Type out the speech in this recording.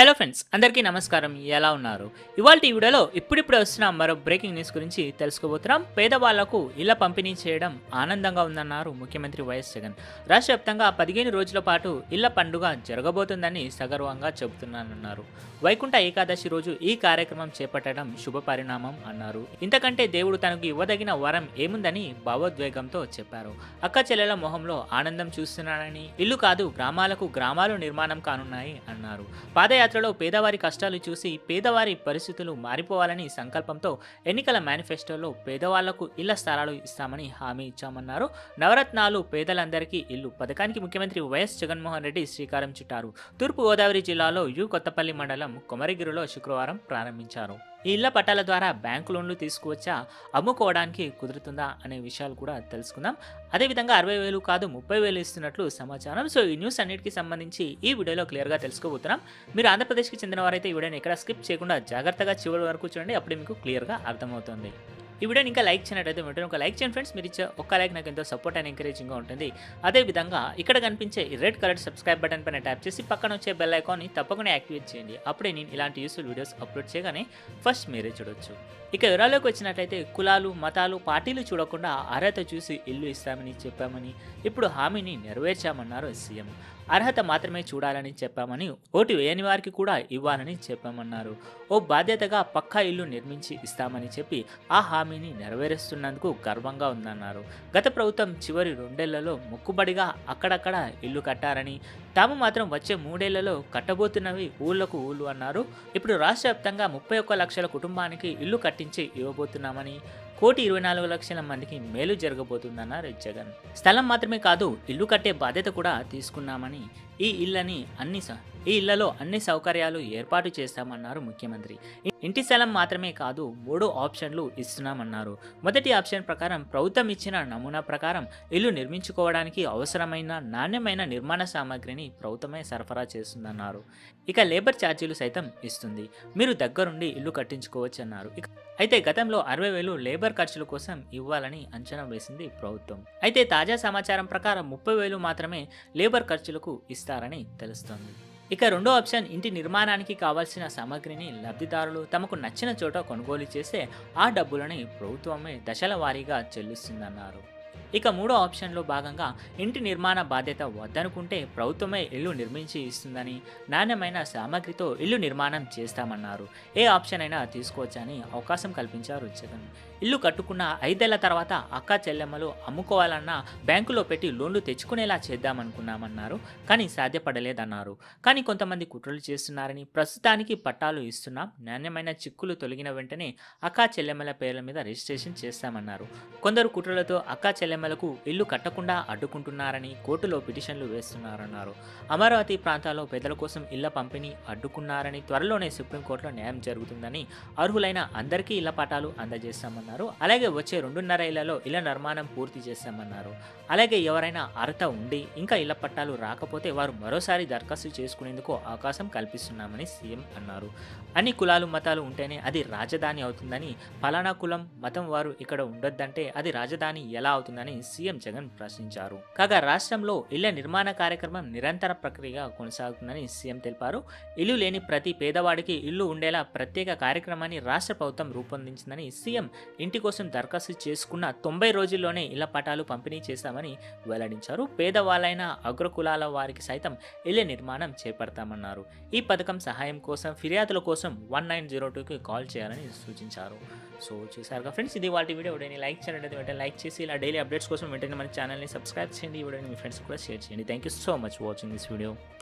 hello friends అందరికీ నమస్కారం ఎలా ఉన్నారు ఇవాళ ఈ వీడియోలో ఇప్పుడిప్పుడే వస్తున్న మరో బ్రేకింగ్ న్యూస్ గురించి తెలుసుకోబోతున్నాం పేదవాళ్లకు ఇళ్ల పంపిణీ చేయడం ఆనందంగా ఉందన్నారు ముఖ్యమంత్రి వైఎస్ జగన్ రాష్ట్ర వ్యాప్తంగా పదిహేను రోజుల పాటు ఇళ్ల పండుగ జరగబోతుందని సగర్వంగా చెబుతున్నానన్నారు వైకుంఠ ఏకాదశి రోజు ఈ కార్యక్రమం చేపట్టడం శుభ పరిణామం అన్నారు ఇంతకంటే దేవుడు తనకు ఇవ్వదగిన వరం ఏముందని భావోద్వేగంతో చెప్పారు అక్క చెల్లెల మొహంలో ఆనందం చూస్తున్నానని ఇల్లు కాదు గ్రామాలకు గ్రామాలు నిర్మాణం కానున్నాయి అన్నారు పాదయాత్రలో పేదవారి కష్టాలు చూసి పేదవారి పరిస్థితులు మారిపోవాలని సంకల్పంతో ఎన్నికల మేనిఫెస్టోలో పేదవాళ్లకు ఇళ్ల స్థలాలు ఇస్తామని హామీ ఇచ్చామన్నారు నవరత్నాలు పేదలందరికీ ఇల్లు పథకానికి ముఖ్యమంత్రి వైఎస్ జగన్మోహన్ రెడ్డి శ్రీకారం చుట్టారు తూర్పు గోదావరి జిల్లాలో యు కొత్తపల్లి మండలం కొమరగిరిలో శుక్రవారం ప్రారంభించారు ఈ ఇళ్ల పట్టాల ద్వారా బ్యాంకు లోన్లు తీసుకువచ్చా అమ్ముకోవడానికి కుదురుతుందా అనే విషయాలు కూడా తెలుసుకుందాం అదేవిధంగా అరవై వేలు కాదు ముప్పై వేలు ఇస్తున్నట్లు సమాచారం సో ఈ న్యూస్ అన్నిటికీ సంబంధించి ఈ వీడియోలో క్లియర్గా తెలుసుకోబోతున్నాం మీరు ఆంధ్రప్రదేశ్కి చెందిన వారైతే ఈ వీడియోని ఎక్కడ స్కిప్ చేయకుండా జాగ్రత్తగా చివరి వరకు చూడండి అప్పుడే మీకు క్లియర్గా అర్థమవుతుంది ఈ వీడియోని ఇంకా లైక్ చేయనట్టయితే వెంటనే ఒక లైక్ చేయండి ఫ్రెండ్స్ మీరు ఇచ్చే ఒక్క లైక్ నాకు ఎంతో సపోర్ట్ అండ్ ఎంకరేజింగ్గా ఉంటుంది అదేవిధంగా ఇక్కడ కనిపించే ఈ రెడ్ కలర్ సబ్స్క్రైబ్ బటన్ పైన ట్యాప్ చేసి పక్కన వచ్చే బెల్ ఐకాన్ని తప్పకుండా యాక్టివేట్ చేయండి అప్పుడే నేను ఇలాంటి యూస్ఫుల్ వీడియోస్ అప్లోడ్ చేయగానే ఫస్ట్ మీరే చూడొచ్చు ఇక వివరాల్లోకి వచ్చినట్లయితే కులాలు మతాలు పార్టీలు చూడకుండా అర్హత చూసి ఇల్లు ఇస్తామని చెప్పామని ఇప్పుడు హామీని నెరవేర్చామన్నారు సీఎం అర్హత మాత్రమే చూడాలని చెప్పామని ఓటు వేయని వారికి కూడా ఇవ్వాలని చెప్పామన్నారు ఓ బాధ్యతగా పక్కా ఇల్లు నిర్మించి ఇస్తామని చెప్పి ఆ హామీని నెరవేరుస్తున్నందుకు గర్వంగా ఉందన్నారు గత ప్రభుత్వం చివరి రెండేళ్లలో మొక్కుబడిగా అక్కడక్కడ ఇల్లు కట్టారని తాము మాత్రం వచ్చే మూడేళ్లలో కట్టబోతున్నవి ఊళ్ళకు ఊళ్ళు అన్నారు ఇప్పుడు రాష్ట్ర వ్యాప్తంగా ముప్పై ఒక్క లక్షల కుటుంబానికి ఇల్లు కట్టించి ఇవ్వబోతున్నామని కోటి ఇరవై నాలుగు లక్షల మందికి మేలు జరగబోతుందన్నారు జగన్ స్థలం మాత్రమే కాదు ఇల్లు కట్టే బాధ్యత కూడా తీసుకున్నామని ఈ ఇల్లని అన్ని స- ఈ ఇళ్లలో అన్ని సౌకర్యాలు ఏర్పాటు చేస్తామన్నారు ముఖ్యమంత్రి ఇ- ఇంటి స్థలం మాత్రమే కాదు మూడు ఆప్షన్లు ఇస్తున్నామన్నారు మొదటి ఆప్షన్ ప్రకారం ప్రభుత్వం ఇచ్చిన నమూనా ప్రకారం ఇల్లు నిర్మించుకోవడానికి అవసరమైన నాణ్యమైన నిర్మాణ సామాగ్రిని ప్రభుత్వమే సరఫరా చేస్తుందన్నారు ఇక లేబర్ ఛార్జీలు సైతం ఇస్తుంది మీరు దగ్గరుండి ఇల్లు కట్టించుకోవచ్చన్నారు ఇక అయితే గతంలో అరవై వేలు లేబర్ ఖర్చుల కోసం ఇవ్వాలని అంచనా వేసింది ప్రభుత్వం అయితే తాజా సమాచారం ప్రకారం ముప్పై వేలు మాత్రమే లేబర్ ఖర్చులకు ఇస్తారని తెలుస్తోంది ఇక రెండో ఆప్షన్ ఇంటి నిర్మాణానికి కావాల్సిన సామాగ్రిని లబ్ధిదారులు తమకు నచ్చిన చోట కొనుగోలు చేస్తే ఆ డబ్బులని ప్రభుత్వమే దశల వారీగా చెల్లిస్తుందన్నారు ఇక మూడో ఆప్షన్లో భాగంగా ఇంటి నిర్మాణ బాధ్యత వద్దనుకుంటే ప్రభుత్వమే ఇల్లు నిర్మించి ఇస్తుందని నాణ్యమైన సామాగ్రితో ఇల్లు నిర్మాణం చేస్తామన్నారు ఏ ఆప్షన్ అయినా తీసుకోవచ్చని అవకాశం కల్పించారు జగన్ ఇల్లు కట్టుకున్న ఐదేళ్ల తర్వాత అక్క చెల్లెమ్మలు అమ్ముకోవాలన్నా బ్యాంకులో పెట్టి లోన్లు తెచ్చుకునేలా చేద్దామనుకున్నామన్నారు కానీ సాధ్యపడలేదన్నారు కానీ కొంతమంది కుట్రలు చేస్తున్నారని ప్రస్తుతానికి పట్టాలు ఇస్తున్నాం నాణ్యమైన చిక్కులు తొలగిన వెంటనే అక్కా చెల్లెమ్మల పేర్ల మీద రిజిస్ట్రేషన్ చేస్తామన్నారు కొందరు కుట్రలతో అక్కా చెల్లెమ్మలకు ఇల్లు కట్టకుండా అడ్డుకుంటున్నారని కోర్టులో పిటిషన్లు వేస్తున్నారన్నారు అమరావతి ప్రాంతాల్లో పేదల కోసం ఇళ్ల పంపిణీ అడ్డుకున్నారని త్వరలోనే సుప్రీంకోర్టులో న్యాయం జరుగుతుందని అర్హులైన అందరికీ ఇళ్ల పటాలు అందజేస్తామన్నారు అలాగే వచ్చే రెండున్నర ఏళ్లలో ఇళ్ల నిర్మాణం పూర్తి చేస్తామన్నారు అలాగే ఎవరైనా అర్హత ఉండి ఇంకా ఇళ్ల పట్టాలు రాకపోతే వారు మరోసారి దరఖాస్తు చేసుకునేందుకు అవకాశం కల్పిస్తున్నామని సీఎం అన్నారు అన్ని కులాలు మతాలు ఉంటేనే అది రాజధాని అవుతుందని ఫలానా కులం మతం వారు ఇక్కడ ఉండొద్దంటే అది రాజధాని ఎలా అవుతుందని సీఎం జగన్ ప్రశ్నించారు కాగా రాష్ట్రంలో ఇళ్ల నిర్మాణ కార్యక్రమం నిరంతర ప్రక్రియగా కొనసాగుతుందని సీఎం తెలిపారు ఇల్లు లేని ప్రతి పేదవాడికి ఇల్లు ఉండేలా ప్రత్యేక కార్యక్రమాన్ని రాష్ట్ర ప్రభుత్వం రూపొందించిందని సీఎం ఇంటి కోసం దరఖాస్తు చేసుకున్న తొంభై రోజుల్లోనే ఇళ్ల పటాలు పంపిణీ చేస్తామని వెల్లడించారు పేదవాళ్ళైన అగ్రకులాల వారికి సైతం ఇళ్ల నిర్మాణం చేపడతామన్నారు ఈ పథకం సహాయం కోసం ఫిర్యాదుల కోసం వన్ నైన్ జీరో టూకి కాల్ చేయాలని సూచించారు సో చూసారుగా ఫ్రెండ్స్ ఇది వాటి వీడియో వీడియోని లైక్ చేయండి వెంటనే లైక్ చేసి ఇలా డైలీ అప్డేట్స్ కోసం వెంటనే మన ఛానల్ని సబ్స్క్రైబ్ చేయండి ఈ వీడియోని మీ ఫ్రెండ్స్ కూడా షేర్ చేయండి thank you so much watching this video